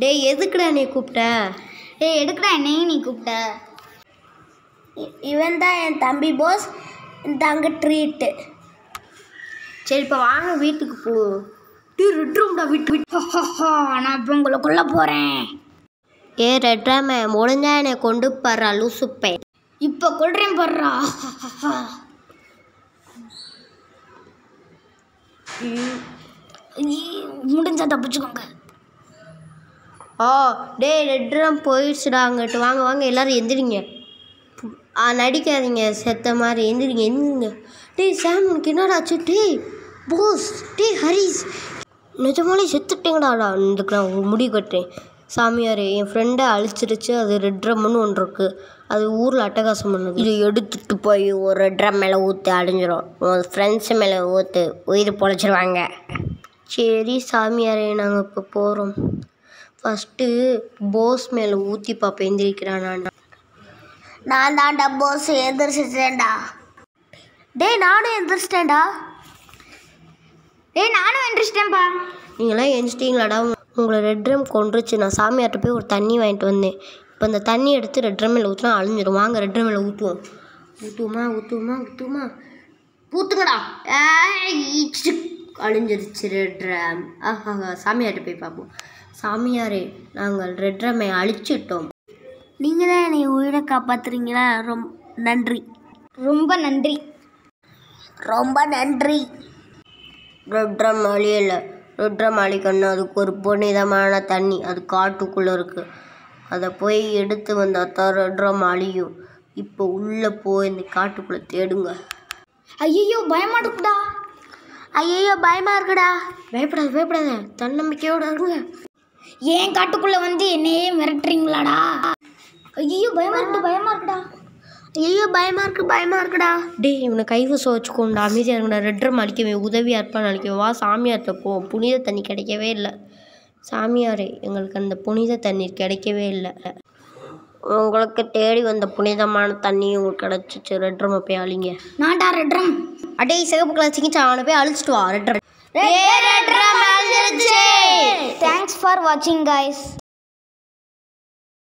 டேய் எதுக்குடா நீ கூப்பிட்ட ஏய் எடுக்கடா என்னையும் நீ கூப்பிட்ட இவன் தான் என் தம்பி போஸ் இந்தாங்க ட்ரீட்டு சரி இப்போ வாங்க வீட்டுக்கு போ டீ ரெட் ரூம்டா வீட்டு வீட்டு நான் இப்போ உங்களுக்குள்ள போகிறேன் ஏ ரெட்ராம முடிஞ்சா என்னை கொண்டு போறா லூசுப்பை இப்போ கொள்றேன் படுறா முடிஞ்சா தப்பிச்சுக்கோங்க ஓ டேய் ரெட்ராம் போயிடுச்சுடா அங்கிட்டு வாங்க வாங்க எல்லாரும் எந்திரிங்க ஆ நடிக்காதீங்க செத்த மாதிரி எந்திரிங்க எந்திரிங்க டேய் சாம் உனக்கு என்னடா ஆச்சு டேய் போஸ் டேய் ஹரிஸ் நிஜமாலே செத்துட்டேங்கடாடா இதுக்கு நான் ஒரு முடிவு கட்டுறேன் சாமியார் என் ஃப்ரெண்டை அழிச்சிருச்சு அது ரெட் ட்ரம்னு ஒன்று இருக்குது அது ஊரில் அட்டகாசம் பண்ணுது இது எடுத்துட்டு போய் ஒரு ரெட் ட்ரம் மேலே ஊற்றி அழிஞ்சிரும் உன் ஃப்ரெண்ட்ஸ் மேலே ஊற்று உயிர் பொழைச்சிருவாங்க சரி சாமியாரே நாங்கள் இப்போ போகிறோம் ஃபஸ்ட்டு போஸ் மேலே ஊற்றி பார்ப்பேன் எந்திரிக்கிறான் நான் நான் தான்டா போஸ் எந்திரிச்சிட்டேன்டா டேய் நானும் எந்திரிச்சிட்டேன்டா ஏய் நானும் இன்ட்ரெஸ்டேன்பா நீங்களாம் எந்திச்சிட்டிங்களாடா உங்களை ரெட் ட்ரம் கொண்டுருச்சு நான் சாமியார்ட்ட போய் ஒரு தண்ணி வாங்கிட்டு வந்தேன் இப்போ இந்த தண்ணி எடுத்து ரெட் ட்ரம் மேலே ஊற்றினா அழிஞ்சிடும் வாங்க ரெட் ட்ரம் மேலே ஊற்றுவோம் ஊற்றுவோமா ஊற்றுவோமா ஊற்றுவோமா ஊற்றுங்கடா ஏய், சிக். அழிஞ்சிருச்சு ரெட் ட்ரம் ஆஹா சாமியார்ட்ட போய் பார்ப்போம் சாமியாரே நாங்கள் ரெட் ட்ரம்மை அழிச்சிட்டோம் நீங்கள் தான் என்னை உயிரை காப்பாத்துறீங்களா ரொம்ப நன்றி ரொம்ப நன்றி ரொம்ப நன்றி ரெட் ட்ரம் அழியலை ரெட் ட்ரம் அழிக்கணும் அதுக்கு ஒரு புனிதமான தண்ணி அது காட்டுக்குள்ளே இருக்குது அதை போய் எடுத்து வந்தால் தான் ரெட் ட்ரம் அழியும் இப்போ உள்ளே போய் இந்த காட்டுக்குள்ளே தேடுங்க ஐயோ பயமா இருக்குடா ஐயோ பயமா இருக்குடா பயப்படாத பயப்படாத தன்னம்பிக்கையோட இருங்க ஏன் காட்டுக்குள்ள வந்து என்னையே மிரட்டுறீங்களாடா ஐயோ பயமா இருக்குடா பயமா இருக்குடா ஐயோ பயமா இருக்கு பயமா இருக்குடா டேய் இவனை கைவசம் வச்சுக்கோண்டா அமைதியாக இருக்குடா ரெட் ட்ரம் அழிக்கவே உதவியாக இருப்பான்னு அழிக்கவே வா சாமியார்கிட்ட போ புனித தண்ணி கிடைக்கவே இல்லை சாமியாரே எங்களுக்கு அந்த புனித தண்ணீர் கிடைக்கவே இல்லை உங்களுக்கு தேடி வந்த புனிதமான தண்ணி உங்களுக்கு கிடச்சிச்சு ரெட் ட்ரம் போய் அழிங்க நான்டா ரெட்ரம் அடே சிகப்பு கலர் சிங்கிச்சா அவனை போய் அழிச்சிட்டு வா ரெட் ட்ரம் தேங்க்ஸ் ஃபார் வாட்சிங் guys